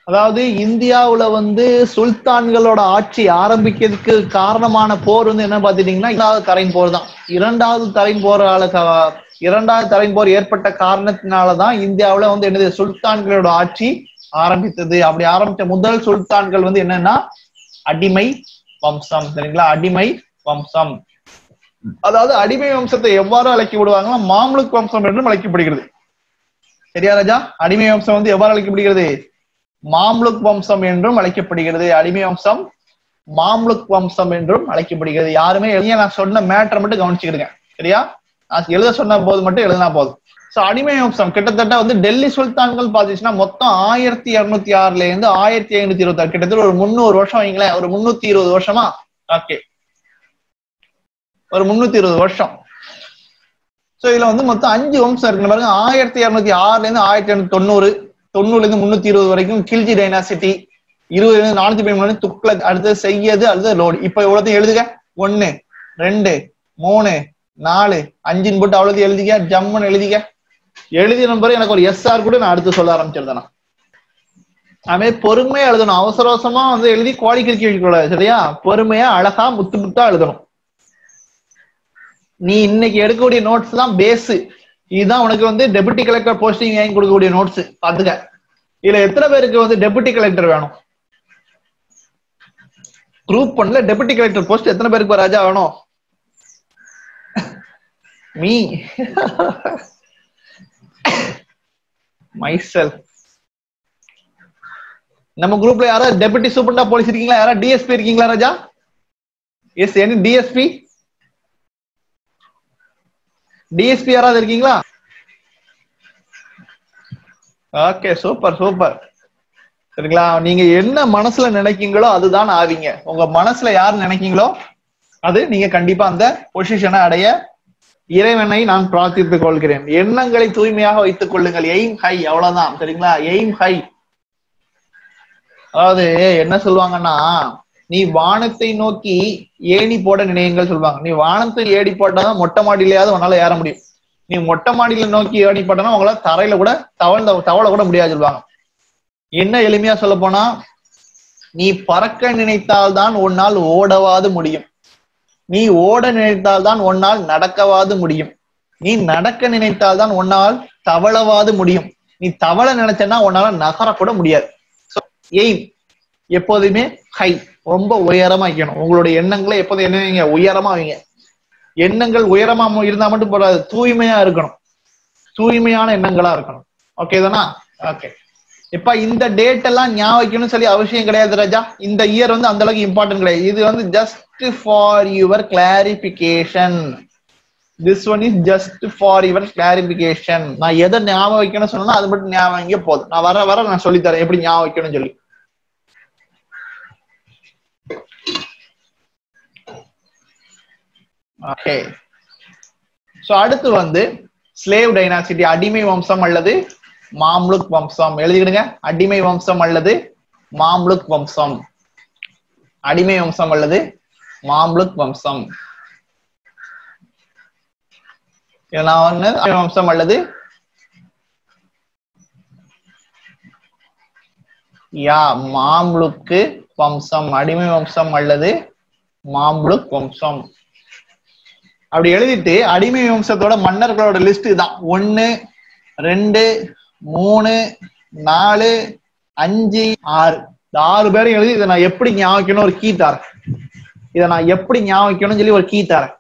அதாவது இந்தியாவுல வந்து சுல்தான்களோட ஆட்சி ஆரம்பிக்கிறதுக்கு காரணமான போர் வந்து என்ன பாத்துட்டீங்கன்னா இரண்டாவது தரைன் போர் தான் இரண்டாவது தரைன் போரால க- இரண்டாவது தரைன் போர் ஏற்பட்ட காரணத்தினாலதான் இந்தியாவுல வந்து என்னது சுல்தான்களோட ஆட்சி ஆரம்பித்தது அப்படி ஆரம்பிச்ச முதல் சுல்தான்கள் வந்து என்னன்னா அடிமை வம்சம் சரிங்களா அடிமை வம்சம் அதாவது அடிமை வம்சத்தை எவ்வாறு அழைக்க விடுவாங்கன்னா மாம்லுக் வம்சம் என்றும் அழைக்கப்படுகிறது சரியா ராஜா அடிமை வம்சம் வந்து எவ்வாறு அழைக்கப்படுகிறது மாம்லுக் வம்சம் என்றும் அழைக்கப்படுகிறது அடிமை வம்சம் மாம்லுக் வம்சம் என்றும் அழைக்கப்படுகிறது யாருமே எழுதிய நான் சொன்ன மேட்டரை மட்டும் கவனிச்சுக்கிடுங்க சரியா நான் எழுத சொன்ன போது மட்டும் எழுதினா போதும் சோ அடிமை வம்சம் கிட்டத்தட்ட வந்து டெல்லி சுல்தான்கள் பாத்தீங்கன்னா மொத்தம் ஆயிரத்தி இருநூத்தி ஆறுல இருந்து ஆயிரத்தி ஐநூத்தி இருபத்தி ஆறு கிட்டத்தட்ட ஒரு முந்நூறு வருஷம் வைங்களேன் ஒரு முன்னூத்தி இருபது வருஷமா ஓகே ஒரு முன்னூத்தி இருபது வருஷம் சோ இதுல வந்து மொத்தம் அஞ்சு வம்சம் இருக்கு பாருங்க ஆயிரத்தி இருநூத்தி ஆறுல இருந்து ஆயிரத்தி எண்ணூத்தி தொண்ணூறு தொண்ணூறுல இருந்து முன்னூத்தி இருபது வரைக்கும் கில்ஜி டைனாசிட்டி இருபதுல இருந்து நானூத்தி பதிமூணு துக்ளக் அடுத்தது செய்யது அடுத்தது லோடு இப்ப எவ்வளவு எழுதுக ஒண்ணு ரெண்டு மூணு நாலு அஞ்சுன்னு போட்டு அவ்வளவு எழுதிக்க ஜம்முன்னு எழுதிக்க எழுதின பிறகு எனக்கு ஒரு எஸ்ஆர் கூட நான் அடுத்து சொல்ல ஆரம்பிச்சிருந்தேன் அதுமாதிரி பொறுமையா எழுதணும் அவசர அவசரமா வந்து எழுதி கோடி கிறுக்கி வைக்கக்கூடாது சரியா பொறுமையா அழகா முத்து முத்தா எழுதணும் நீ இன்னைக்கு எடுக்கக்கூடிய நோட்ஸ் தான் பேஸ் இதுதான் உனக்கு வந்து டெபுட்டி கலெக்டர் போஸ்டிங் வாங்கி கொடுக்கக்கூடிய நோட்ஸ் பாத்துக்க இதுல எத்தனை பேருக்கு வந்து டெபுட்டி கலெக்டர் வேணும் குரூப் ஒன்ல டெபுட்டி கலெக்டர் போஸ்ட் எத்தனை பேருக்கு ராஜா வேணும் மீ மைசெல் நம்ம குரூப்ல யாராவது டெபுட்டி சூப்பர்டா போலீஸ் இருக்கீங்களா யாராவது டிஎஸ்பி இருக்கீங்களா Raja yes any DSP DSP யாராவது இருக்கீங்களா ஓகே சூப்பர் சூப்பர் சரிங்களா நீங்க என்ன மனசுல நினைக்கீங்களோ அதுதான் ஆவீங்க உங்க மனசுல யார் நினைக்கீங்களோ அது நீங்க கண்டிப்பா அந்த பொசிஷனை அடைய இறைவனை நான் பிரார்த்தித்துக் கொள்கிறேன் எண்ணங்களை தூய்மையாக வைத்துக் கொள்ளுங்கள் எய்ம் ஹை அவ்வளவுதான் சரிங்களா எய்ம் ஹை அதாவது என்ன சொல்லுவாங்கன்னா நீ வானத்தை நோக்கி ஏணி போட நினையுங்கள் சொல்லுவாங்க நீ வானத்தை ஏடி போட்டாதான் மொட்டை மாடியிலயாவது உன்னால ஏற முடியும் நீ மொட்டை மாடியில நோக்கி ஏணி போட்டனா உங்களால தரையில கூட தவழ்ந்த தவள கூட முடியாது சொல்லுவாங்க என்ன எளிமையா சொல்ல போனா நீ பறக்க நினைத்தால்தான் உன்னால் ஓடவாது முடியும் நீ ஓட நினைத்தால்தான் உன்னால் நடக்கவாது முடியும் நீ நடக்க நினைத்தால்தான் உன்னால் தவளவாது முடியும் நீ தவள நினைச்சனா உன்னால நகர கூட முடியாது எய்ம் எப்போதுமே ஹை ரொம்ப உயரமா வைக்கணும் உங்களுடைய எண்ணங்களை எப்போதும் என்ன வைங்க உயரமா வைங்க எண்ணங்கள் உயரமா இருந்தா மட்டும் போடாது தூய்மையா இருக்கணும் தூய்மையான எண்ணங்களா இருக்கணும் ஓகே தானா ஓகே இப்ப இந்த டேட் எல்லாம் ஞாபகம் வைக்கணும்னு சொல்லி அவசியம் கிடையாது ராஜா இந்த இயர் வந்து அந்த அளவுக்கு இம்பார்ட்டன்ட் கிடையாது இது வந்து just for your clarification this one is just for your clarification நான் எதை ஞாபகம் வைக்கணும்னு சொன்னா அது மட்டும் ஞாபகம் வைங்க போதும் நான் வர வர நான் சொல்லித்தரேன் எப்படி ஞாபகம் வைக்கணும்னு சொல்லி ஓகே சோ அடுத்து வந்து ஸ்லேவ் டைனாசிட்டி அடிமை வம்சம் அல்லது மாம்லுக் வம்சம் எழுதிக்கிடுங்க அடிமை வம்சம் அல்லது மாம்லுக் வம்சம் அடிமை வம்சம் அல்லது மாம்லுக் வம்சம் இதெல்லாம் வந்து அடிமை வம்சம் அல்லது யா மாம்லுக்கு வம்சம் அடிமை வம்சம் அல்லது மாம்லுக் வம்சம் அப்படி எழுதிட்டு அடிமை வம்சத்தோட மன்னர்களோட லிஸ்ட் தான் ஒன்னு ரெண்டு மூணு நாலு அஞ்சு ஆறு இந்த ஆறு பேரும் எழுதி இதை நான் எப்படி ஞாபகம் வைக்கணும் ஒரு கீ தரேன் இதை நான் எப்படி ஞாபகம் வைக்கணும்னு சொல்லி ஒரு கீ தரேன்